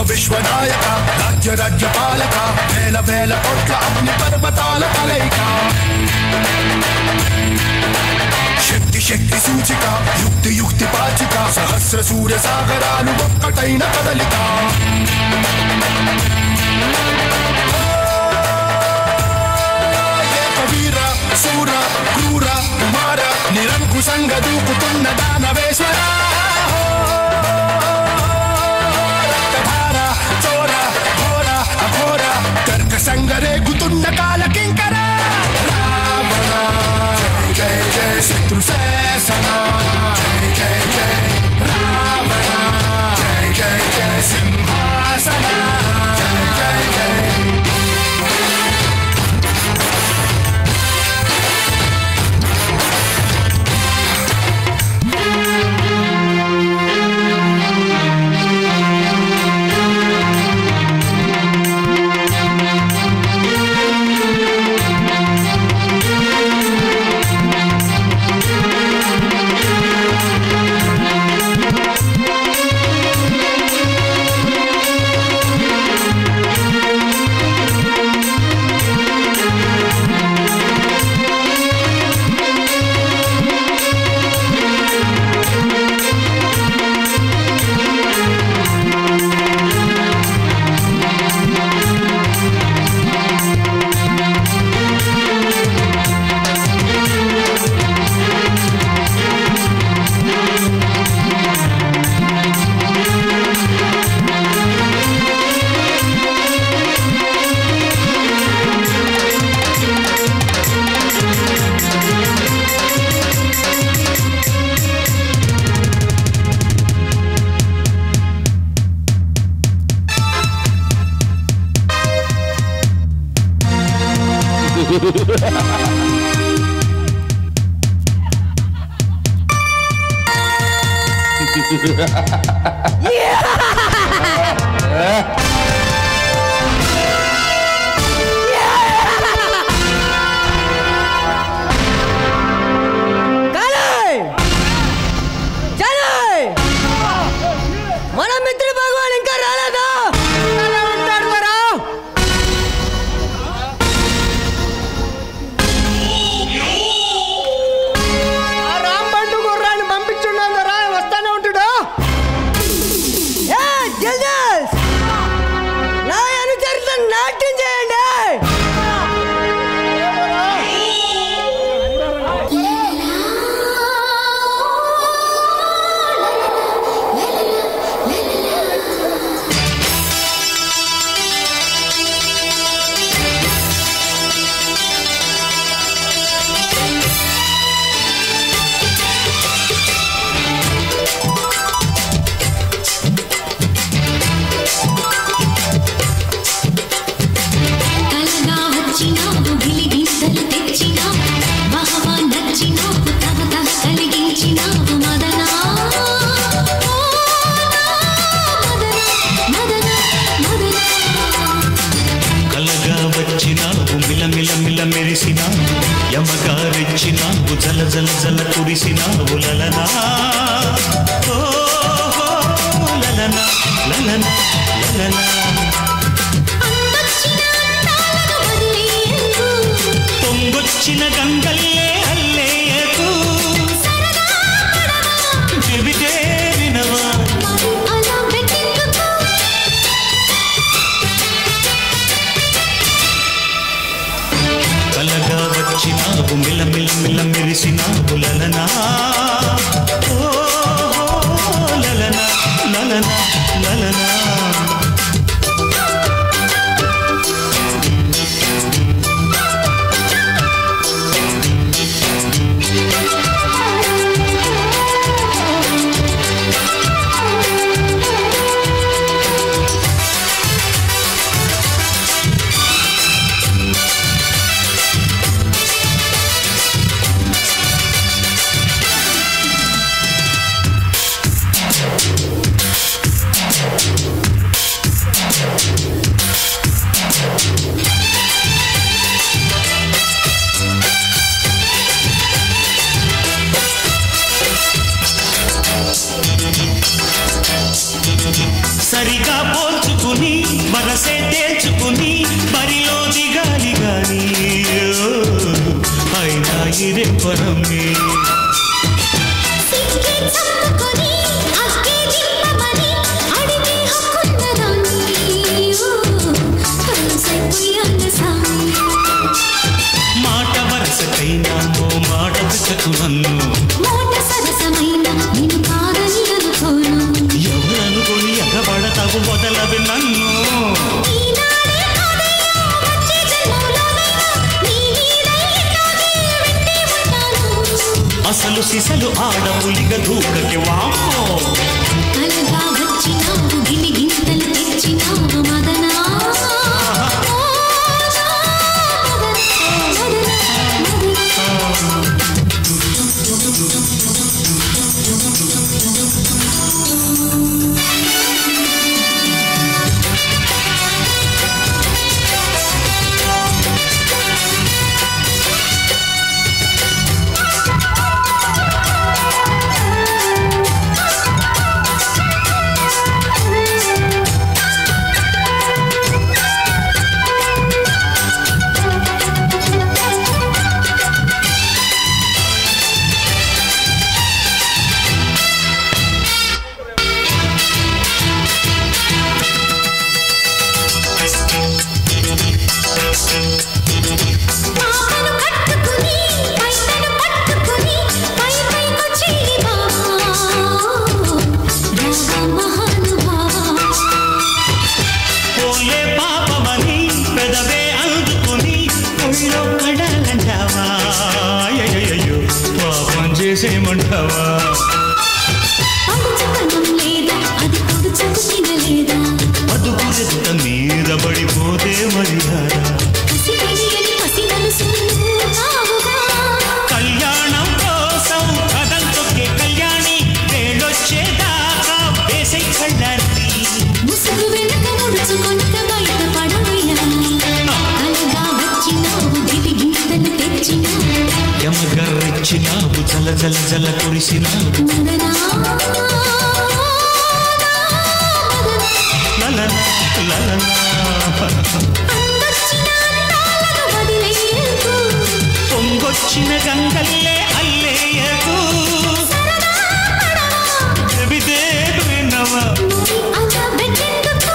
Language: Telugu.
విశ్వనాయక రాజ్య రాజ్య పాలక వేల వేల కోట్ల అగ్ని పర్వతాల కలయిక శక్తి శక్తి సూచిక యుక్తి యుక్తి పాచిక సహస్ర సూర్య సాగరాలు ఒక్కటైన కదలిక ఏకవీర శూర క్రూర కుమార నిరంకుశంగా దూకుతున్న దానవేశ్వర రక్తధార చోర ఘోర అఘోర కర్కశంగ రేగుతున్న కాల కింకర రావణ జయ జయ జయ శత్రు శాసన జయ జయ జయ రావణ జయ జయ జయ సింహాసన జయ జయ జయ మన మిత్ర భగవాన్ ఇంకా రాలేదా ఎలా ఉంటాడు మరా ఆ రాంబండు గుర్రాన్ని పంపించున్నాను రా వస్తానే ఉంటాడు ఏ, జల్దీ! మనసే తేల్చుకుని బరిలో దిగాలి గాని ఓ, అయినా ఇదే పరమే సిక్కి చంపుకొని అగ్గి దింపమని అడిగే హక్కున్నదాన్ని ఓ, కలుసైపోయాను సామి మాట వరసకైనా ఓ మాట పిచ్చకు నన్ను మోట సరసమైన నిన్ను కాదని అనుకోను ఎవరనుకొని ఎగబడతావు మొదలవి నన్ను ఈనాడే కాదయ్యా వచ్చే జన్మలోనైనా నీ నీడై ఇలాగే వెంటే ఉంటాను అసలు సిసలు ఆడపులిగ దూకకి వామ్మో కలగా వచ్చినావు గిలిగింతలు తెచ్చినావు మదనా ఓ నా మదనా, మదనా, మదనా. పాపను కట్టుకుని పైటను పట్టుకుని పై పైకొచ్చి రాగా మహానుభావా పోలే పాపమని పెదవే అందుకుని ఒళ్ళో కడాలంటావా అయ్యయ్యో పాపం చేసేమంటావా పడుచుతనం లేదా అది పొడుచుకు తినలేదా అదుపు ఎదుట మీద పడిపోతే మర్యాద కసి తెలియని పసి మనసు నావుగా కళ్యాణం కోసం కథం తొక్కే కళ్యాణి వేళొచ్చేదాకా వేసే కళ్ళాన్ని ముసుగు వెనక ముడుచుకొనక బయట పడవయ్యా కలగా వచ్చినావు దివి గీతలు తెచ్చినావు యమగర్రెచ్చినావు జల జల జల కురిసినావు మదనా లలనా లలనా అందొచ్చిన అందాలను వదిలేయకు పొంగొచ్చిన గంగల్లే అల్లేయకు సరదా పడవా చెబితే విన్నవా మరి అలా వెన్నెందుకు